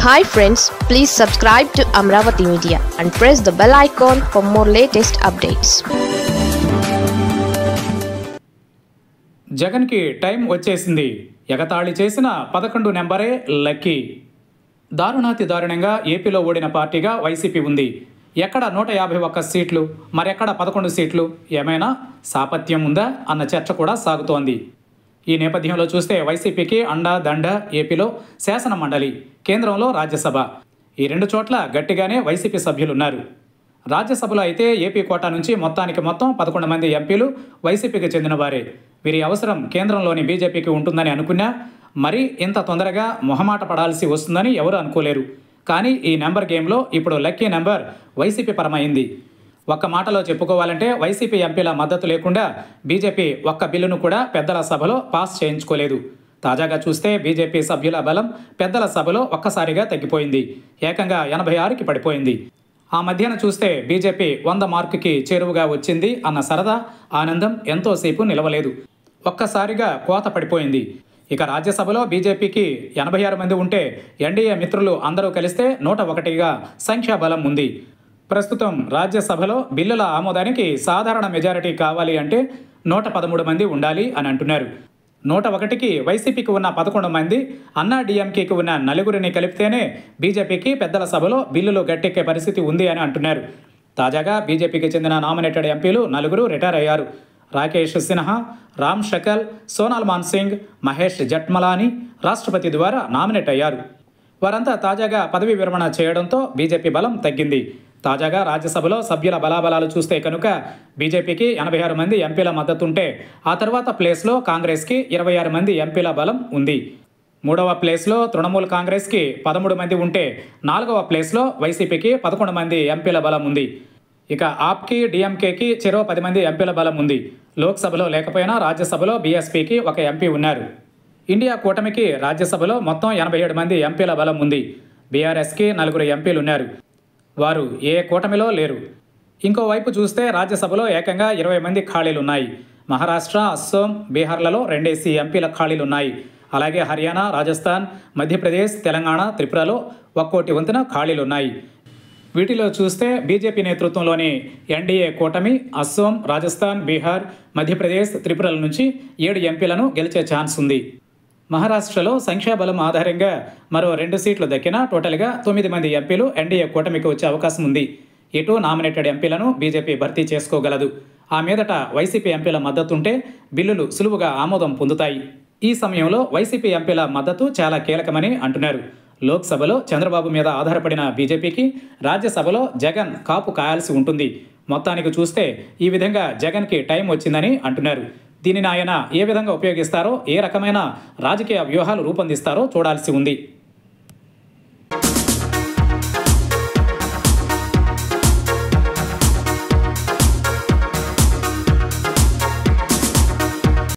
hi friends please subscribe to Amaravati media and press the bell icon for more latest updates జగన్కి time వచ్చేసింది ఎగతాళి చేసిన పదకొండు నెంబరే లక్కీ దారుణాతి దారుణంగా ఏపీలో ఓడిన పార్టీగా వైసీపీ ఉంది ఎక్కడ నూట యాభై ఒక్క సీట్లు మరెక్కడ పదకొండు సీట్లు ఏమైనా సాపత్యం ఉందా అన్న చర్చ కూడా సాగుతోంది ఈ నేపథ్యంలో చూస్తే వైసీపీకి అండా దండ ఏపీలో శాసన మండలి కేంద్రంలో రాజ్యసభ ఈ రెండు చోట్ల గట్టిగానే వైసీపీ సభ్యులున్నారు రాజ్యసభలో అయితే ఏపీ కోటా నుంచి మొత్తానికి మొత్తం పదకొండు మంది ఎంపీలు వైసీపీకి చెందిన వారే వీరి అవసరం కేంద్రంలోని బీజేపీకి ఉంటుందని అనుకున్నా మరి ఇంత తొందరగా మొహమాట పడాల్సి వస్తుందని ఎవరు అనుకోలేరు కానీ ఈ నెంబర్ గేమ్లో ఇప్పుడు లక్కీ నెంబర్ వైసీపీ పరమైంది ఒక్క మాటలో చెప్పుకోవాలంటే వైసీపీ ఎంపీల మద్దతు లేకుండా బీజేపీ ఒక్క బిల్లును కూడా పెద్దల సభలో పాస్ చేయించుకోలేదు తాజాగా చూస్తే బీజేపీ సభ్యుల బలం పెద్దల సభలో ఒక్కసారిగా తగ్గిపోయింది ఏకంగా ఎనభై ఆరుకి పడిపోయింది ఆ మధ్యన చూస్తే బీజేపీ వంద మార్కుకి చేరువుగా వచ్చింది అన్న సరదా ఆనందం ఎంతోసేపు నిలవలేదు ఒక్కసారిగా కోత పడిపోయింది ఇక రాజ్యసభలో బీజేపీకి ఎనభై ఆరు మంది ఉంటే ఎన్డీఏ మిత్రులు అందరూ కలిస్తే నూట ఒకటిగా సంఖ్యాబలం ఉంది ప్రస్తుతం రాజ్యసభలో బిల్లుల ఆమోదానికి సాధారణ మెజారిటీ కావాలి అంటే నూట పదమూడు మంది ఉండాలి అని అంటున్నారు నూట ఒకటికి వైసీపీకి ఉన్న పదకొండు మంది అన్నా డిఎంకేకి ఉన్న నలుగురిని కలిపితేనే బీజేపీకి పెద్దల సభలో బిల్లులు గట్టెక్కే పరిస్థితి ఉంది అని అంటున్నారు తాజాగా బీజేపీకి చెందిన నామినేటెడ్ ఎంపీలు నలుగురు రిటైర్ అయ్యారు రాకేష్ సిన్హా రామ్ షకల్ సోనాల్ మాన్ సింగ్ మహేష్ జట్మలాని రాష్ట్రపతి ద్వారా నామినేట్ అయ్యారు వారంతా తాజాగా పదవి విరమణ చేయడంతో బీజేపీ బలం తగ్గింది తాజాగా రాజ్యసభలో సభ్యుల బలాబలాలు చూస్తే కనుక బీజేపీకి ఎనభై ఆరు మంది ఎంపీల మద్దతుంటే ఆ తర్వాత ప్లేస్లో కాంగ్రెస్కి ఇరవై ఆరు మంది ఎంపీల బలం ఉంది మూడవ ప్లేస్లో తృణమూల్ కాంగ్రెస్కి పదమూడు మంది ఉంటే నాలుగవ ప్లేస్లో వైసీపీకి పదకొండు మంది ఎంపీల బలం ఉంది ఇక ఆప్కి డిఎంకేకి చెరో పది మంది ఎంపీల బలం ఉంది లోక్సభలో లేకపోయినా రాజ్యసభలో బీఎస్పీకి ఒక ఎంపీ ఉన్నారు ఇండియా కూటమికి రాజ్యసభలో మొత్తం ఎనభై ఏడు మంది ఎంపీల బలం ఉంది బీఆర్ఎస్కి నలుగురు ఎంపీలు ఉన్నారు వారు ఏ కూటమిలో లేరు ఇంకోవైపు చూస్తే రాజ్యసభలో ఏకంగా ఇరవై మంది ఖాళీలు ఉన్నాయి మహారాష్ట్ర అస్సోం బీహార్లలో రెండేసి ఎంపీల ఖాళీలు ఉన్నాయి అలాగే హర్యానా రాజస్థాన్ మధ్యప్రదేశ్ తెలంగాణ త్రిపురలో ఒక్కోటి వంతున ఖాళీలు ఉన్నాయి వీటిలో చూస్తే బీజేపీ నేతృత్వంలోని ఎన్డీఏ కూటమి అస్సోం రాజస్థాన్ బీహార్ మధ్యప్రదేశ్ త్రిపురల నుంచి ఏడు ఎంపీలను గెలిచే ఛాన్స్ ఉంది మహారాష్ట్రలో సంఖ్యాబలం ఆధారంగా మరో రెండు సీట్లు దక్కినా టోటల్గా తొమ్మిది మంది ఎంపీలు ఎన్డీఏ కూటమికి వచ్చే అవకాశం ఉంది ఇటు నామినేటెడ్ ఎంపీలను బీజేపీ భర్తీ చేసుకోగలదు ఆ మీదట వైసీపీ ఎంపీల మద్దతుంటే బిల్లులు సులువుగా ఆమోదం పొందుతాయి ఈ సమయంలో వైసీపీ ఎంపీల మద్దతు చాలా కీలకమని అంటున్నారు లోక్సభలో చంద్రబాబు మీద ఆధారపడిన బీజేపీకి రాజ్యసభలో జగన్ కాపు కాయాల్సి ఉంటుంది మొత్తానికి చూస్తే ఈ విధంగా జగన్కి టైం వచ్చిందని అంటున్నారు దీనిని ఆయన ఏ విధంగా ఉపయోగిస్తారో ఏ రకమైన రాజకీయ వ్యూహాలు రూపొందిస్తారో చూడాల్సి ఉంది